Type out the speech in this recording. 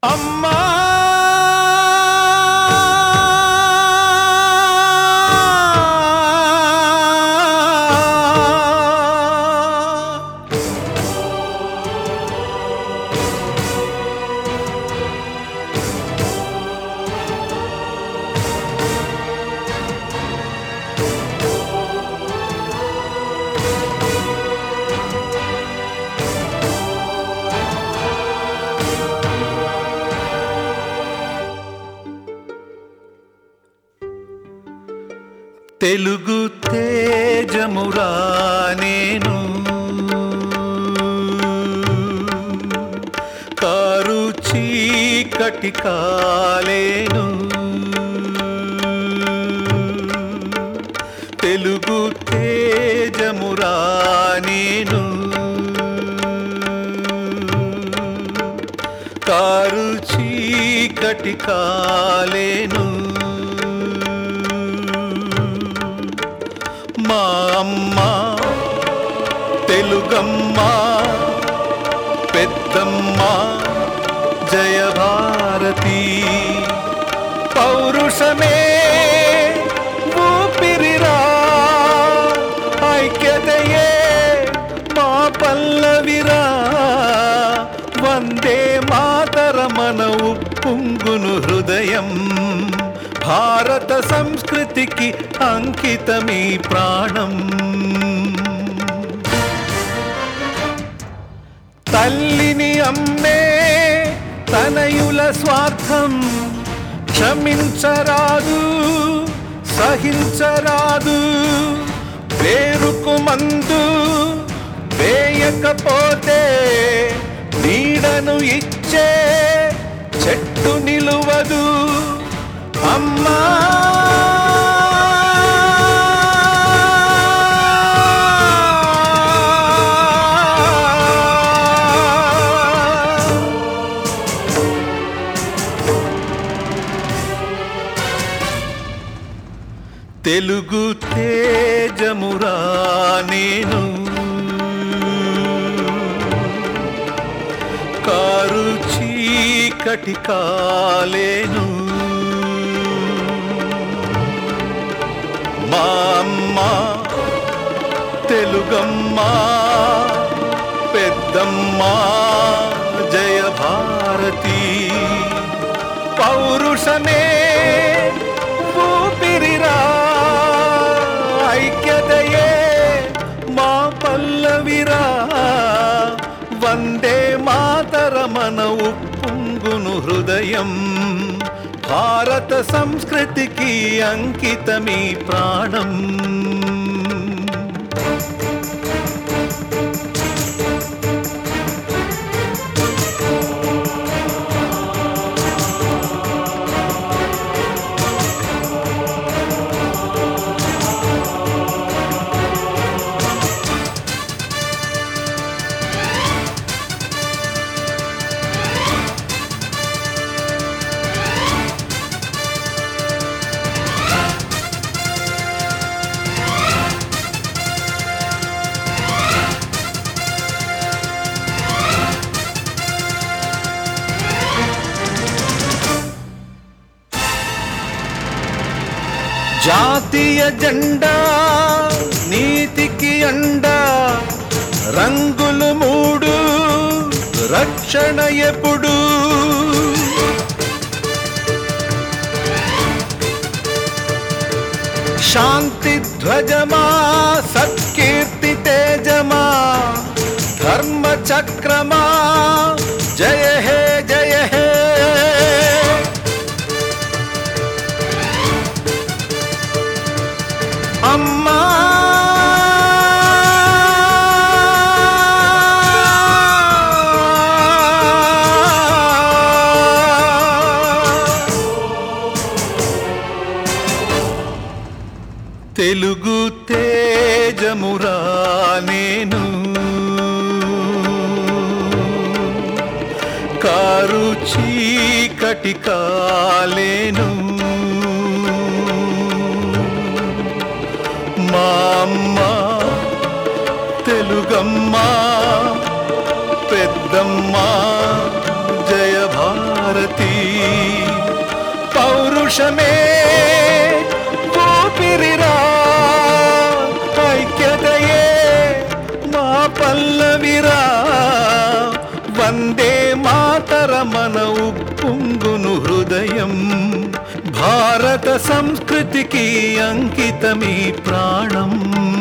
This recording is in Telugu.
అమ్మా తెలుగు తేజమురా నేను కారు చీకటి కాలేను తెలుగు తేజమురా నేను కారు చీకటి కాలేను మా అమ్మ తెలుగమ్మ పెద్దమ్మ జయ భారతి పౌరుషమే ఊపిరిరా ఐక్యతయే మా పల్లవిరా వందే మాతరమన ఉప్పొంగును హృదయం భారత సంస్కృతికి అంకితమీ ప్రాణం తల్లిని అమ్మే తనయుల స్వార్థం క్షమించరాదు సహించరాదు పేరుకు మందు వేయకపోతే నీడను ఇచ్చే చెట్టు నిలువదు అమ్మా తెలుగు తేజమురా నేను కారు చీకటి కాలేను మా అమ్మ తెలుగమ్మ పెద్దమ్మ జయ భారతి పౌరుషమే ఊపిరిరా ఐక్యతయే మా పల్లవిరా వందే మాతరమన ఉప్పొంగును హృదయం భారత సంస్కృతికి అంకితమీ ప్రాణం జాతీయ జెండా నీతికి అండా రంగులు మూడు రక్షణ ఎప్పుడు శాంతి ధ్వజమా సత్కీర్తి తేజమా ధర్మ చక్రమా జయ హే జయ హే అమ్మా తెలుగు తేజమురా నేను కారు చీకటి కాలేను మా అమ్మ తెలుగమ్మ పెద్దమ్మ జయ భారతి దేశమే ఊపిరిరా ఐక్యతయే మా పల్లవిరా వందే మాతర మన ఉప్పొంగును హృదయం భారత సంస్కృతికి అంకితమీ ప్రాణం